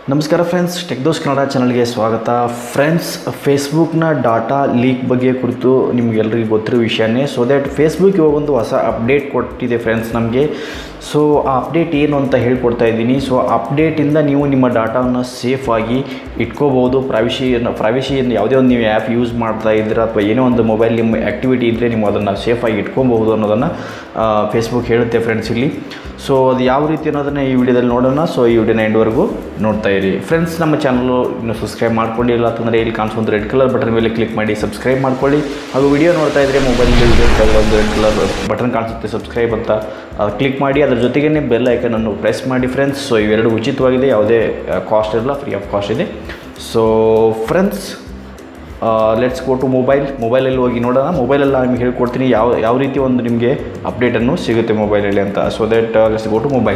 ನಮಸ್ಕಾರ ಫ್ರೆಂಡ್ಸ್ ಟೆಕ್ದೋಸ್ ಕನ್ನಡ ಚಾನಲ್ಗೆ ಸ್ವಾಗತ ಫ್ರೆಂಡ್ಸ್ ಫೇಸ್ಬುಕ್ನ ಡಾಟಾ ಲೀಕ್ ಬಗ್ಗೆ ಕುರಿತು ನಿಮಗೆಲ್ಲರಿಗೂ ಗೊತ್ತಿರೋ ವಿಷಯನೇ ಸೊ ದ್ಯಾಟ್ ಫೇಸ್ಬುಕ್ ಇವಾಗ ಒಂದು ಹೊಸ ಅಪ್ಡೇಟ್ ಕೊಟ್ಟಿದೆ ಫ್ರೆಂಡ್ಸ್ ನಮಗೆ ಸೊ ಆ ಅಪ್ಡೇಟ್ ಏನು ಅಂತ ಹೇಳ್ಕೊಡ್ತಾ ಇದ್ದೀನಿ ಸೊ ಅಪ್ಡೇಟಿಂದ ನೀವು ನಿಮ್ಮ ಡಾಟಾವನ್ನು ಸೇಫಾಗಿ ಇಟ್ಕೋಬೋದು ಪ್ರೈವಸಿಯನ್ನು ಪ್ರೈವಸಿಯನ್ನು ಯಾವುದೇ ಒಂದು ನೀವು ಆ್ಯಪ್ ಯೂಸ್ ಮಾಡ್ತಾ ಇದ್ದೀರಾ ಅಥವಾ ಏನೋ ಒಂದು ಮೊಬೈಲ್ ನಿಮ್ಮ ಆ್ಯಕ್ಟಿವಿಟಿ ಇದ್ದರೆ ನೀವು ಅದನ್ನು ಸೇಫಾಗಿ ಇಟ್ಕೊಬಹುದು ಅನ್ನೋದನ್ನು ಫೇಸ್ಬುಕ್ ಹೇಳುತ್ತೆ ಫ್ರೆಂಡ್ಸ್ ಇಲ್ಲಿ ಸೊ ಅದು ಯಾವ ರೀತಿ ಅನ್ನೋದನ್ನು ಈ ವಿಡಿಯೋದಲ್ಲಿ ನೋಡೋಣ ಸೊ ಈ ವಿಡಿಯೋನ ಎಂಡ್ವರೆಗೂ ನೋಡ್ತಾ ಇರಿ ಫ್ರೆಂಡ್ಸ್ ನಮ್ಮ ಚಾನಲು ಇನ್ನೂ ಸಬ್ಸ್ಕ್ರೈಬ್ ಮಾಡ್ಕೊಂಡಿಲ್ಲ ಅಂತಂದರೆ ಇಲ್ಲಿ ಕಾಣಿಸೋ ರೆಡ್ ಕಲರ್ ಬಟನ್ ಮೇಲೆ ಕ್ಲಿಕ್ ಮಾಡಿ ಸಬ್ಸ್ಕ್ರೈಬ್ ಮಾಡ್ಕೊಳ್ಳಿ ಹಾಗೂ ವಿಡಿಯೋ ನೋಡ್ತಾ ಇದ್ದರೆ ಮೊಬೈಲಲ್ಲಿ ಒಂದು ರೆಡ್ ಕಲರ್ ಬಟನ್ ಕಾಣಿಸುತ್ತೆ ಸಬ್ಸ್ಕ್ರೈಬ್ ಅಂತ ಕ್ಲಿಕ್ ಮಾಡಿ ಅದ್ರ ಜೊತೆಗೇ ಬೆಲ್ ಐಕನನ್ನು ಪ್ರೆಸ್ ಮಾಡಿ ಫ್ರೆಂಡ್ಸ್ ಸೊ ಇವೆರಡು ಉಚಿತವಾಗಿದೆ ಯಾವುದೇ ಕಾಸ್ಟ್ ಇರಲ್ಲ ಫ್ರೀ ಆಫ್ ಕಾಸ್ಟ್ ಇದೆ so friends let's go to mobile ಮೊಬೈಲಲ್ಲಿ ಹೋಗಿ ನೋಡೋಣ ಮೊಬೈಲಲ್ಲಿ ನಿಮ್ಗೆ ಹೇಳ್ಕೊಡ್ತೀನಿ ಯಾವ ಯಾವ ರೀತಿ ಒಂದು ನಿಮಗೆ ಅಪ್ಡೇಟನ್ನು ಸಿಗುತ್ತೆ ಮೊಬೈಲಲ್ಲಿ ಅಂತ so that let's go to mobile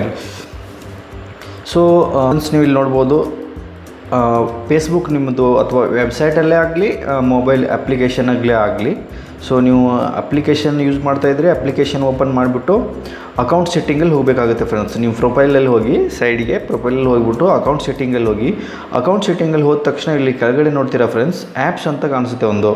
so means ನೀವು ಇಲ್ಲಿ ನೋಡ್ಬೋದು ಫೇಸ್ಬುಕ್ ನಿಮ್ಮದು ಅಥವಾ ವೆಬ್ಸೈಟಲ್ಲೇ ಆಗಲಿ ಮೊಬೈಲ್ ಅಪ್ಲಿಕೇಶನಾಗಲೇ ಆಗಲಿ ಸೊ ನೀವು ಅಪ್ಲಿಕೇಶನ್ ಯೂಸ್ ಮಾಡ್ತಾ ಇದ್ದರೆ ಅಪ್ಲಿಕೇಶನ್ ಓಪನ್ ಮಾಡಿಬಿಟ್ಟು ಅಕೌಂಟ್ ಸೆಟ್ಟಿಂಗಲ್ಲಿ ಹೋಗಬೇಕಾಗುತ್ತೆ ಫ್ರೆಂಡ್ಸ್ ನೀವು ಪ್ರೊಫೈಲಲ್ಲಿ ಹೋಗಿ ಸೈಡ್ಗೆ ಪ್ರೊಫೈಲಲ್ಲಿ ಹೋಗಿಬಿಟ್ಟು ಅಕೌಂಟ್ ಸೆಟ್ಟಿಂಗಲ್ಲಿ ಹೋಗಿ ಅಕೌಂಟ್ ಸೆಟ್ಟಿಂಗಲ್ಲಿ ಹೋದ ತಕ್ಷಣ ಇಲ್ಲಿ ಕೆಳಗಡೆ ನೋಡ್ತೀರಾ ಫ್ರೆಂಡ್ಸ್ ಆ್ಯಪ್ಸ್ ಅಂತ ಕಾಣಿಸುತ್ತೆ ಒಂದು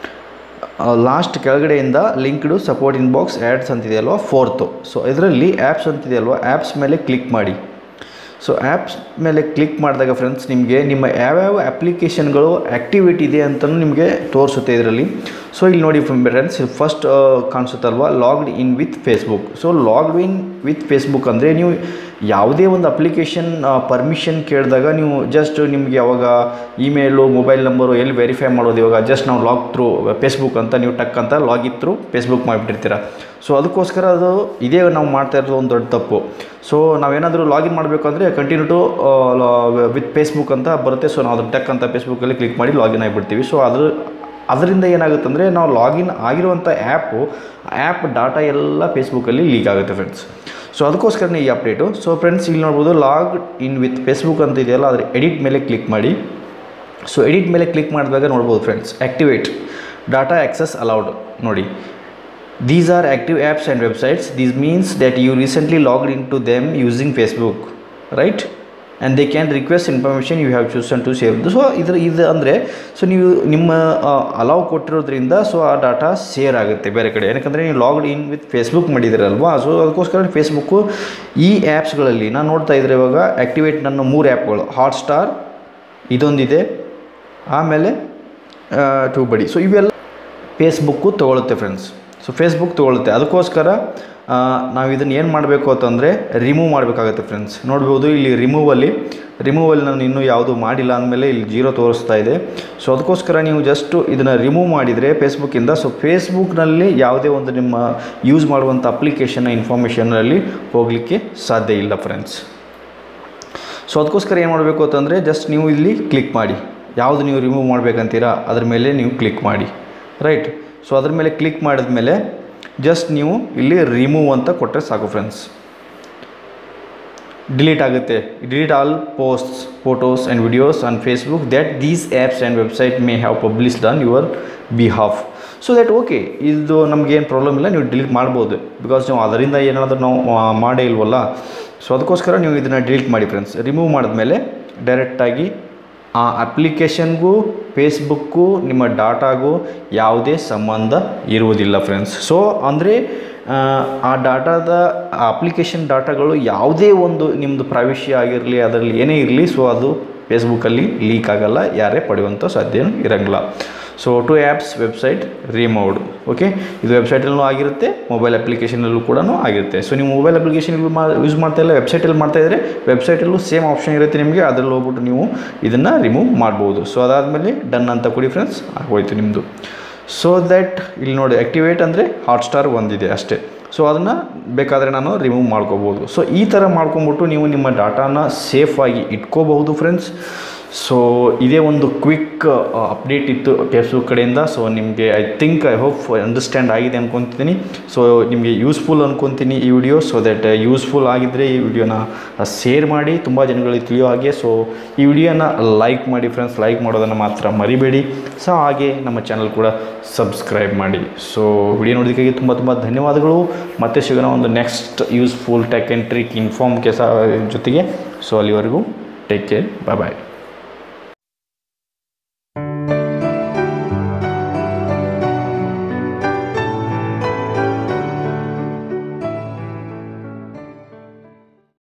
ಲಾಸ್ಟ್ ಕೆಳಗಡೆಯಿಂದ linked support in box ads ಅಂತಿದೆಯಲ್ವ ಫೋರ್ತು ಸೊ ಇದರಲ್ಲಿ ಆ್ಯಪ್ಸ್ ಅಂತಿದೆಯಲ್ವ ಆ್ಯಪ್ಸ್ ಮೇಲೆ ಕ್ಲಿಕ್ ಮಾಡಿ ಸೊ ಆ್ಯಪ್ಸ್ ಮೇಲೆ ಕ್ಲಿಕ್ ಮಾಡಿದಾಗ ಫ್ರೆಂಡ್ಸ್ ನಿಮಗೆ ನಿಮ್ಮ ಯಾವ್ಯಾವ ಅಪ್ಲಿಕೇಶನ್ಗಳು ಆ್ಯಕ್ಟಿವಿಟಿ ಇದೆ ಅಂತಲೂ ನಿಮಗೆ ತೋರಿಸುತ್ತೆ ಇದರಲ್ಲಿ ಸೊ ಇಲ್ಲಿ ನೋಡಿ ಫ್ರೆಂಡ್ಸ್ ಫಸ್ಟ್ ಕಾಣಿಸುತ್ತಲ್ವ logged in with Facebook so logged in with Facebook ಅಂದರೆ ನೀವು ಯಾವುದೇ ಒಂದು ಅಪ್ಲಿಕೇಶನ್ ಪರ್ಮಿಷನ್ ಕೇಳಿದಾಗ ನೀವು ಜಸ್ಟ್ ನಿಮಗೆ ಯಾವಾಗ ಇಮೇಲು ಮೊಬೈಲ್ ನಂಬರು ಎಲ್ಲಿ ವೆರಿಫೈ ಮಾಡೋದು ಇವಾಗ ಜಸ್ಟ್ ನಾವು ಲಾಗ್ ಥ್ರೂ ಫೇಸ್ಬುಕ್ ಅಂತ ನೀವು ಟಕ್ ಅಂತ ಲಾಗಿನ್ ಥ್ರೂ ಫೇಸ್ಬುಕ್ ಮಾಡಿಬಿಟ್ಟಿರ್ತೀರ ಸೊ ಅದಕ್ಕೋಸ್ಕರ ಅದು ಇದೇ ನಾವು ಮಾಡ್ತಾ ಇರೋದು ಒಂದು ದೊಡ್ಡ ತಪ್ಪು ಸೊ ನಾವೇನಾದರೂ ಲಾಗಿನ್ ಮಾಡಬೇಕು ಅಂದರೆ ಕಂಟಿನ್ಯೂ ಟು ವಿತ್ ಫೇಸ್ಬುಕ್ ಅಂತ ಬರುತ್ತೆ ಸೊ ನಾವು ಅದು ಟಕ್ ಅಂತ ಫೇಸ್ಬುಕ್ಕಲ್ಲಿ ಕ್ಲಿಕ್ ಮಾಡಿ ಲಾಗಿನ್ ಆಗಿಬಿಡ್ತೀವಿ ಸೊ ಅದ್ರ ಅದರಿಂದ ಏನಾಗುತ್ತೆ ಅಂದರೆ ನಾವು ಲಾಗಿನ್ ಆಗಿರುವಂಥ ಆ್ಯಪು ಆ್ಯಪ್ ಡಾಟಾ ಎಲ್ಲ ಫೇಸ್ಬುಕ್ಕಲ್ಲಿ ಲೀಕ್ ಆಗುತ್ತೆ ಫ್ರೆಂಡ್ಸ್ ಸೊ ಅದಕ್ಕೋಸ್ಕರನೇ ಈ ಅಪ್ಡೇಟು ಸೊ ಫ್ರೆಂಡ್ಸ್ ಇಲ್ಲಿ ನೋಡ್ಬೋದು ಲಾಗ್ ಇನ್ ವಿತ್ ಫೇಸ್ಬುಕ್ ಅಂತ ಇದೆಯಲ್ಲ ಅದ್ರ ಎಡಿಟ್ ಮೇಲೆ ಕ್ಲಿಕ್ ಮಾಡಿ ಸೊ ಎಡಿಟ್ ಮೇಲೆ ಕ್ಲಿಕ್ ಮಾಡಿದಾಗ ನೋಡ್ಬೋದು friends activate data access allowed ನೋಡಿ these are active apps and websites these means that you recently logged in to them using Facebook right and they can request information you have chosen to save so ಇದ್ರ ಇದು ಅಂದರೆ so ನೀವು ನಿಮ್ಮ allow ಕೊಟ್ಟಿರೋದ್ರಿಂದ so ಆ data share ಆಗುತ್ತೆ ಬೇರೆ ಕಡೆ ಯಾಕಂದರೆ ನೀವು ಲಾಗ್ಡ್ ಇನ್ ವಿತ್ ಫೇಸ್ಬುಕ್ ಮಾಡಿದಿರಲ್ವಾ ಸೊ ಅದಕ್ಕೋಸ್ಕರ ಫೇಸ್ಬುಕ್ಕು ಈ ಆ್ಯಪ್ಸ್ಗಳಲ್ಲಿ ನಾನು ನೋಡ್ತಾ ಇದ್ರೆ ಇವಾಗ ಆ್ಯಕ್ಟಿವೇಟ್ ನನ್ನ ಮೂರು ಆ್ಯಪ್ಗಳು ಹಾಟ್ಸ್ಟಾರ್ ಇದೊಂದಿದೆ ಆಮೇಲೆ ಟೂ ಬಡಿ ಸೊ ಇವೆಲ್ಲ ಫೇಸ್ಬುಕ್ಕು ತೊಗೊಳುತ್ತೆ ಫ್ರೆಂಡ್ಸ್ ಸೊ ಫೇಸ್ಬುಕ್ ತೊಗೊಳುತ್ತೆ ಅದಕ್ಕೋಸ್ಕರ ನಾವು ಇದನ್ನು ಏನು ಮಾಡಬೇಕು ಅಂತಂದರೆ ರಿಮೂವ್ ಮಾಡಬೇಕಾಗುತ್ತೆ ಫ್ರೆಂಡ್ಸ್ ನೋಡ್ಬೋದು ಇಲ್ಲಿ ರಿಮೂವಲ್ಲಿ ರಿಮೂವಲ್ಲಿ ನಾನು ಇನ್ನೂ ಯಾವುದು ಮಾಡಿಲ್ಲ ಅಂದಮೇಲೆ ಇಲ್ಲಿ ಜೀರೋ ತೋರಿಸ್ತಾ ಇದೆ ಸೊ ಅದಕ್ಕೋಸ್ಕರ ನೀವು ಜಸ್ಟು ಇದನ್ನು ರಿಮೂವ್ ಮಾಡಿದರೆ ಫೇಸ್ಬುಕ್ಕಿಂದ ಸೊ ಫೇಸ್ಬುಕ್ನಲ್ಲಿ ಯಾವುದೇ ಒಂದು ನಿಮ್ಮ ಯೂಸ್ ಮಾಡುವಂಥ ಅಪ್ಲಿಕೇಶನ್ನ ಇನ್ಫಾರ್ಮೇಷನಲ್ಲಿ ಹೋಗಲಿಕ್ಕೆ ಸಾಧ್ಯ ಇಲ್ಲ ಫ್ರೆಂಡ್ಸ್ ಸೊ ಅದಕ್ಕೋಸ್ಕರ ಏನು ಮಾಡಬೇಕು ಅಂತಂದರೆ ಜಸ್ಟ್ ನೀವು ಇಲ್ಲಿ ಕ್ಲಿಕ್ ಮಾಡಿ ಯಾವುದು ನೀವು ರಿಮೂವ್ ಮಾಡಬೇಕಂತೀರಾ ಅದ್ರ ಮೇಲೆ ನೀವು ಕ್ಲಿಕ್ ಮಾಡಿ ರೈಟ್ ಸೊ ಅದ್ರ ಮೇಲೆ ಕ್ಲಿಕ್ ಮಾಡಿದ ಮೇಲೆ ಜಸ್ಟ್ ನೀವು ಇಲ್ಲಿ ರಿಮೂವ್ ಅಂತ ಕೊಟ್ಟರೆ ಸಾಕು ಫ್ರೆಂಡ್ಸ್ ಡಿಲೀಟ್ ಆಗುತ್ತೆ delete all posts photos and videos on Facebook that these apps and website may have published on your behalf so that okay ಇದು ನಮಗೇನು ಪ್ರಾಬ್ಲಮ್ ಇಲ್ಲ ನೀವು ಡಿಲೀಟ್ ಮಾಡ್ಬೋದು ಬಿಕಾಸ್ ನೀವು ಅದರಿಂದ ಏನಾದರೂ ನಾವು ಮಾಡೇ ಇಲ್ವಲ್ಲ ಸೊ ಅದಕ್ಕೋಸ್ಕರ ನೀವು ಇದನ್ನು ಡಿಲೀಟ್ ಮಾಡಿ ಫ್ರೆಂಡ್ಸ್ ರಿಮೂವ್ ಮಾಡಿದ್ಮೇಲೆ ಡೈರೆಕ್ಟಾಗಿ ಆ ಅಪ್ಲಿಕೇಶನ್ಗೂ ಫೇಸ್ಬುಕ್ಕು ನಿಮ್ಮ ಡಾಟಾಗೂ ಯಾವುದೇ ಸಂಬಂಧ ಇರುವುದಿಲ್ಲ ಫ್ರೆಂಡ್ಸ್ ಸೊ ಅಂದರೆ ಆ ಡಾಟಾದ ಆ ಅಪ್ಲಿಕೇಶನ್ ಡಾಟಾಗಳು ಯಾವುದೇ ಒಂದು ನಿಮ್ಮದು ಪ್ರವೇಶಿ ಆಗಿರಲಿ ಅದರಲ್ಲಿ ಏನೇ ಇರಲಿ ಸೊ ಅದು ಫೇಸ್ಬುಕ್ಕಲ್ಲಿ ಲೀಕ್ ಆಗಲ್ಲ ಯಾರೇ ಪಡೆಯುವಂಥ ಸಾಧ್ಯ ಇರೋಂಗಿಲ್ಲ so to apps website removed okay ಇದು ವೆಬ್ಸೈಟಲ್ಲೂ ಆಗಿರುತ್ತೆ ಮೊಬೈಲ್ ಅಪ್ಲಿಕೇಶನಲ್ಲೂ ಕೂಡ ಆಗಿರುತ್ತೆ ಸೊ ನೀವು ಮೊಬೈಲ್ ಅಪ್ಲಿಕೇಶನ್ ಯೂಸ್ ಮಾಡ್ತಾ ಇಲ್ಲ ವೆಬ್ಸೈಟಲ್ಲಿ ಮಾಡ್ತಾ ಇದ್ದರೆ ವೆಬ್ಸೈಟಲ್ಲೂ ಸೇಮ್ ಆಪ್ಷನ್ ಇರುತ್ತೆ ನಿಮಗೆ ಅದರಲ್ಲಿ ಹೋಗ್ಬಿಟ್ಟು ನೀವು ಇದನ್ನು ರಿಮೂವ್ ಮಾಡ್ಬೋದು ಸೊ ಅದಾದಮೇಲೆ ಡನ್ ಅಂತ ಕೊಡಿ ಫ್ರೆಂಡ್ಸ್ ಆಗೋಯ್ತು ನಿಮ್ಮದು ಸೊ ದ್ಯಾಟ್ ಇಲ್ಲಿ ನೋಡಿ ಆ್ಯಕ್ಟಿವೇಟ್ ಅಂದರೆ ಹಾಟ್ಸ್ಟಾರ್ ಒಂದಿದೆ ಅಷ್ಟೇ ಸೊ ಅದನ್ನು ಬೇಕಾದರೆ ನಾನು ರಿಮೂವ್ ಮಾಡ್ಕೋಬೋದು ಸೊ ಈ ಥರ ಮಾಡ್ಕೊಂಬಿಟ್ಟು ನೀವು ನಿಮ್ಮ ಡಾಟಾನ ಸೇಫಾಗಿ ಇಟ್ಕೋಬಹುದು ಫ್ರೆಂಡ್ಸ್ ಸೊ ಇದೇ ಒಂದು ಕ್ವಿಕ್ ಅಪ್ಡೇಟ್ ಇತ್ತು ಫೇಸ್ಬುಕ್ ಕಡೆಯಿಂದ ಸೊ ನಿಮಗೆ I think I hope understand ಆಗಿದೆ ಅಂದ್ಕೊತೀನಿ ಸೊ ನಿಮಗೆ ಯೂಸ್ಫುಲ್ ಅಂದ್ಕೊತೀನಿ ಈ ವಿಡಿಯೋ ಸೊ ದಟ್ ಯೂಸ್ಫುಲ್ ಆಗಿದ್ದರೆ ಈ ವಿಡಿಯೋನ ಶೇರ್ ಮಾಡಿ ತುಂಬ ಜನಗಳಿಗೆ ತಿಳಿಯೋ ಹಾಗೆ ಸೊ ಈ ವಿಡಿಯೋನ ಲೈಕ್ ಮಾಡಿ ಫ್ರೆಂಡ್ಸ್ ಲೈಕ್ ಮಾಡೋದನ್ನು ಮಾತ್ರ ಮರಿಬೇಡಿ ಸೊ ಹಾಗೆ ನಮ್ಮ ಚಾನಲ್ ಕೂಡ ಸಬ್ಸ್ಕ್ರೈಬ್ ಮಾಡಿ ಸೊ ವಿಡಿಯೋ ನೋಡೋದಕ್ಕಾಗಿ ತುಂಬ ತುಂಬ ಧನ್ಯವಾದಗಳು ಮತ್ತೆ ಸಿಗೋಣ ಒಂದು next useful tech and trick inform ಕೆಲಸ ಜೊತೆಗೆ ಸೊ ಅಲ್ಲಿವರೆಗೂ ಟೇಕ್ ಕೇರ್ ಬಾಯ್ ಬಾಯ್